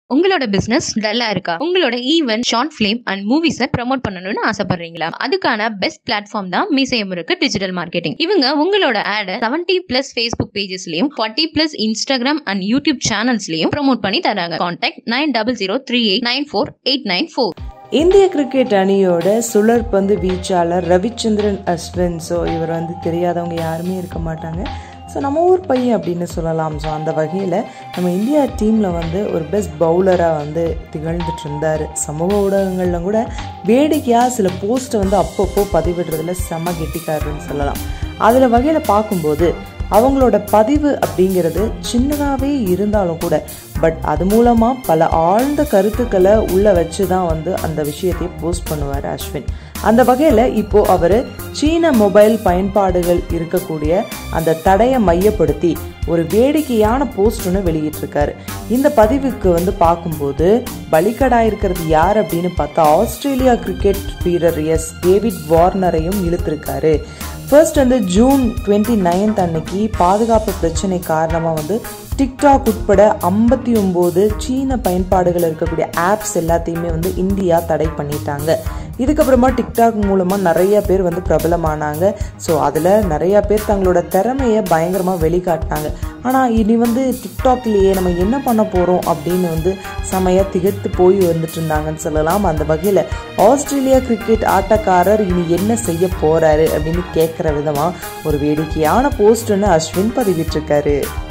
உங்களோட பிசினஸ் டல்லா இருக்கா உங்களோட ஈவென்ட் ஷார்ட் ஃபிலிம் அண்ட் மூவிஸை ப்ரமோட் பண்ணணும்னு ஆசைப்படுறீங்களா அதுக்கான பெஸ்ட் பிளாட்ஃபார்ம் தான் மீசையம் இருக்கு டிஜிட்டல் மார்க்கெட்டிங் இவங்க உங்களோட ஆடை செவன்டி பிளஸ் ஃபேஸ்புக் பேஜஸ்லயும் forty plus Instagram and YouTube சேனல்ஸ்லயும் ப்ரமோட் பண்ணி தராங்க contact nine double zero three eight nine four eight nine four இந்திய கிரிக்கெட் அணியோட சுழற்பந்து வீச்சாளர் ரவிச்சந்திரன் அஸ்வின் ஸோ இவர் வந்து தெரியாதவங்க யாருமே இருக்க மாட்டாங்க ஸோ நம்ம ஊர் பையன் அப்படின்னு சொல்லலாம் ஸோ அந்த வகையில் நம்ம இந்தியா டீமில் வந்து ஒரு பெஸ்ட் பவுலராக வந்து திகழ்ந்துட்டு இருந்தார் சமூக ஊடகங்களில் கூட வேடிக்கையாக சில போஸ்ட்டை வந்து அப்பப்போ பதிவிடுறதுல செம கெட்டிக்காரன்னு சொல்லலாம் அதில் வகையில் பார்க்கும்போது அவங்களோட பதிவு அப்படிங்கிறது சின்னதாகவே இருந்தாலும் கூட பட் அது மூலமாக பல ஆழ்ந்த கருத்துக்களை உள்ள வச்சு தான் வந்து அந்த விஷயத்தை போஸ்ட் பண்ணுவார் அஸ்வின் அந்த வகையில் இப்போ அவர் சீன மொபைல் பயன்பாடுகள் இருக்கக்கூடிய அந்த தடையை மையப்படுத்தி ஒரு வேடிக்கையான போஸ்ட் ஒன்று வெளியிட்டிருக்காரு இந்த பதிவுக்கு வந்து பார்க்கும்போது பலிக்கடா இருக்கிறது யார் அப்படின்னு பார்த்தா ஆஸ்திரேலியா கிரிக்கெட் வீரர் எஸ் டேவிட் வார்னரையும் இழுத்திருக்காரு ஃபர்ஸ்ட் வந்து ஜூன் டுவெண்ட்டி நைன்த் அன்னைக்கு பாதுகாப்பு பிரச்சனை காரணமாக வந்து டிக்டாக் உட்பட ஐம்பத்தி ஒம்பது சீன பயன்பாடுகள் இருக்கக்கூடிய ஆப்ஸ் எல்லாத்தையுமே வந்து இந்தியா தடை பண்ணிட்டாங்க இதுக்கப்புறமா டிக்டாக் மூலமாக நிறைய பேர் வந்து பிரபலமானாங்க ஸோ அதில் நிறைய பேர் தங்களோட திறமையை பயங்கரமாக வெளிக்காட்டினாங்க ஆனால் இனி வந்து டிக்டாக்லேயே நம்ம என்ன பண்ண போகிறோம் அப்படின்னு வந்து செமையாக திகட்டு போய் வந்துட்டு இருந்தாங்கன்னு சொல்லலாம் அந்த வகையில் ஆஸ்திரேலியா கிரிக்கெட் ஆட்டக்காரர் இனி என்ன செய்ய போகிறாரு அப்படின்னு கேட்குற விதமாக ஒரு வேடிக்கையான போஸ்ட்னு அஸ்வின் பதிவிட்டிருக்காரு